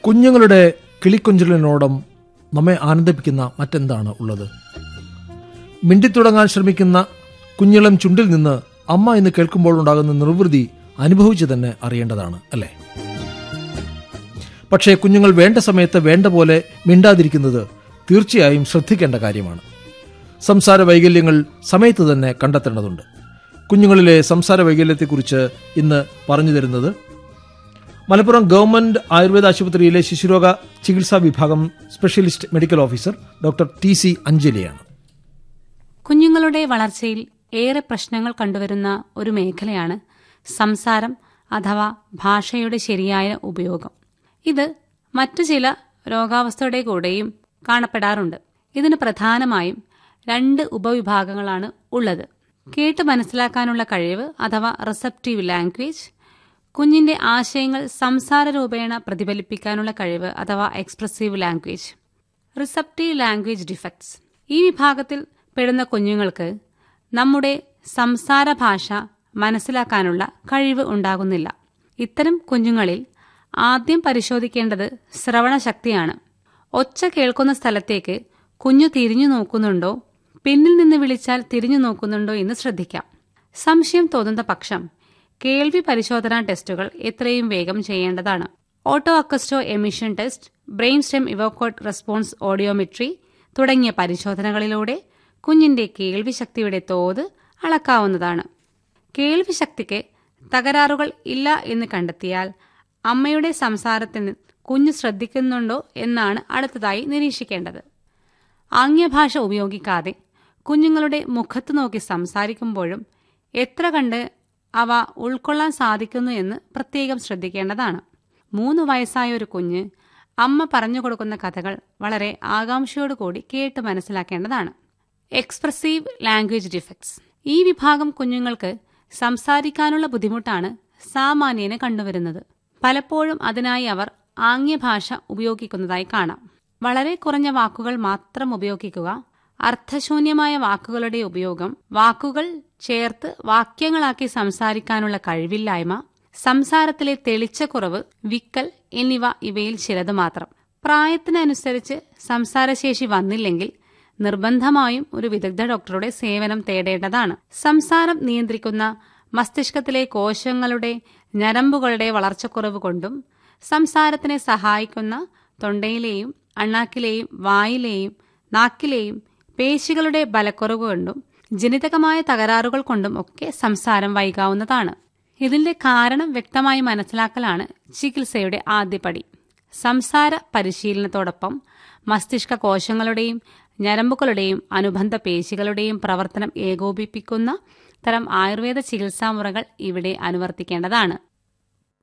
കുഞ്ഞുങ്ങളുടെ കിളിക്കൊഞ്ചലിനോടം നമ്മെ ആനന്ദിപ്പിക്കുന്ന മറ്റെന്താണ് ഉള്ളത് മിണ്ടിത്തുടങ്ങാൻ ശ്രമിക്കുന്ന കുഞ്ഞിളം ചുണ്ടിൽ നിന്ന് അമ്മ എന്ന് കേൾക്കുമ്പോൾ ഉണ്ടാകുന്ന നിർവൃതി അനുഭവിച്ചു തന്നെ അറിയേണ്ടതാണ് അല്ലേ പക്ഷേ കുഞ്ഞുങ്ങൾ വേണ്ട സമയത്ത് വേണ്ട പോലെ മിണ്ടാതിരിക്കുന്നത് തീർച്ചയായും ശ്രദ്ധിക്കേണ്ട കാര്യമാണ് സംസാര വൈകല്യങ്ങൾ സമയത്ത് തന്നെ കണ്ടെത്തേണ്ടതുണ്ട് കുഞ്ഞുങ്ങളിലെ സംസാര വൈകല്യത്തെക്കുറിച്ച് ഇന്ന് പറഞ്ഞു തരുന്നത് മലപ്പുറം ഗവൺമെന്റ് ആയുർവേദ ആശുപത്രിയിലെ ശിശുരോഗ ചികിത്സാ വിഭാഗം specialist medical officer doctor T C അഞ്ജലിയാണ് കുഞ്ഞുങ്ങളുടെ വളർച്ചയിൽ ഏറെ പ്രശ്നങ്ങൾ കണ്ടുവരുന്ന ഒരു മേഖലയാണ് സംസാരം അഥവാ ഭാഷയുടെ ശരിയായ ഉപയോഗം ഇത് മറ്റു ചില രോഗാവസ്ഥയുടെ കൂടെയും കാണപ്പെടാറുണ്ട് ഇതിന് പ്രധാനമായും രണ്ട് ഉപവിഭാഗങ്ങളാണ് ഉള്ളത് കേട്ട് മനസ്സിലാക്കാനുള്ള കഴിവ് അഥവാ റിസപ്റ്റീവ് ലാംഗ്വേജ് കുഞ്ഞിന്റെ ആശയങ്ങൾ സംസാര രൂപേണ പ്രതിഫലിപ്പിക്കാനുള്ള കഴിവ് അഥവാ expressive language receptive language defects ഈ വിഭാഗത്തിൽ പെടുന്ന കുഞ്ഞുങ്ങൾക്ക് നമ്മുടെ സംസാര ഭാഷ മനസ്സിലാക്കാനുള്ള കഴിവ് ഉണ്ടാകുന്നില്ല ഇത്തരം കുഞ്ഞുങ്ങളിൽ ആദ്യം പരിശോധിക്കേണ്ടത് ശ്രവണശക്തിയാണ് ഒച്ച കേൾക്കുന്ന സ്ഥലത്തേക്ക് കുഞ്ഞു തിരിഞ്ഞു നോക്കുന്നുണ്ടോ പിന്നിൽ നിന്ന് വിളിച്ചാൽ തിരിഞ്ഞു നോക്കുന്നുണ്ടോ എന്ന് ശ്രദ്ധിക്കാം സംശയം തോന്നുന്ന പക്ഷം കേൾവി പരിശോധനാ ടെസ്റ്റുകൾ എത്രയും വേഗം ചെയ്യേണ്ടതാണ് otoacoustic emission test brain stem evoked response audiometry തുടങ്ങിയ പരിശോധനകളിലൂടെ കുഞ്ഞിന്റെ കേൾവി ശക്തിയുടെ തോത് അളക്കാവുന്നതാണ് കേൾവി ശക്തിക്ക് തകരാറുകൾ ഇല്ല എന്ന് കണ്ടെത്തിയാൽ അമ്മയുടെ സംസാരത്തിന് കുഞ്ഞ് ശ്രദ്ധിക്കുന്നുണ്ടോ എന്നാണ് അടുത്തതായി നിരീക്ഷിക്കേണ്ടത് ആംഗ്യഭാഷ ഉപയോഗിക്കാതെ കുഞ്ഞുങ്ങളുടെ മുഖത്ത് നോക്കി സംസാരിക്കുമ്പോഴും എത്ര കണ്ട് അവ ഉൾക്കൊള്ളാൻ സാധിക്കുന്നു എന്ന് പ്രത്യേകം ശ്രദ്ധിക്കേണ്ടതാണ് മൂന്ന് വയസ്സായ ഒരു കുഞ്ഞ് അമ്മ പറഞ്ഞു കൊടുക്കുന്ന കഥകൾ വളരെ ആകാംക്ഷയോടുകൂടി കേട്ട് മനസ്സിലാക്കേണ്ടതാണ് എക്സ്പ്രസീവ് ലാംഗ്വേജ് ഡിഫക്ട്സ് ഈ വിഭാഗം കുഞ്ഞുങ്ങൾക്ക് സംസാരിക്കാനുള്ള ബുദ്ധിമുട്ടാണ് സാമാന്യേന കണ്ടുവരുന്നത് പലപ്പോഴും അതിനായി അവർ ആംഗ്യഭാഷ ഉപയോഗിക്കുന്നതായി കാണാം വളരെ കുറഞ്ഞ വാക്കുകൾ മാത്രം ഉപയോഗിക്കുക അർത്ഥശൂന്യമായ വാക്കുകളുടെ ഉപയോഗം വാക്കുകൾ ചേർത്ത് വാക്യങ്ങളാക്കി സംസാരിക്കാനുള്ള കഴിവില്ലായ്മ സംസാരത്തിലെ തെളിച്ചക്കുറവ് വിക്കൽ എന്നിവ ഇവയിൽ ചിലത് മാത്രം പ്രായത്തിനനുസരിച്ച് സംസാരശേഷി വന്നില്ലെങ്കിൽ നിർബന്ധമായും ഒരു വിദഗ്ധ ഡോക്ടറുടെ സേവനം തേടേണ്ടതാണ് സംസാരം നിയന്ത്രിക്കുന്ന മസ്തിഷ്കത്തിലെ കോശങ്ങളുടെ ഞരമ്പുകളുടെ വളർച്ചക്കുറവ് കൊണ്ടും സംസാരത്തിനെ സഹായിക്കുന്ന തൊണ്ടയിലെയും അണ്ണാക്കിലെയും വായിലെയും നാക്കിലെയും പേശികളുടെ ബലക്കുറവ് കൊണ്ടും ജനിതകമായ തകരാറുകൾ കൊണ്ടും ഒക്കെ സംസാരം വൈകാവുന്നതാണ് ഇതിന്റെ കാരണം വ്യക്തമായി മനസ്സിലാക്കലാണ് ചികിത്സയുടെ ആദ്യപടി സംസാര പരിശീലനത്തോടൊപ്പം മസ്തിഷ്ക കോശങ്ങളുടെയും ഞരമ്പുകളുടെയും അനുബന്ധ പേശികളുടെയും പ്രവർത്തനം ഏകോപിപ്പിക്കുന്ന തരം ആയുർവേദ ചികിത്സാ മുറകൾ ഇവിടെ അനുവർത്തിക്കേണ്ടതാണ്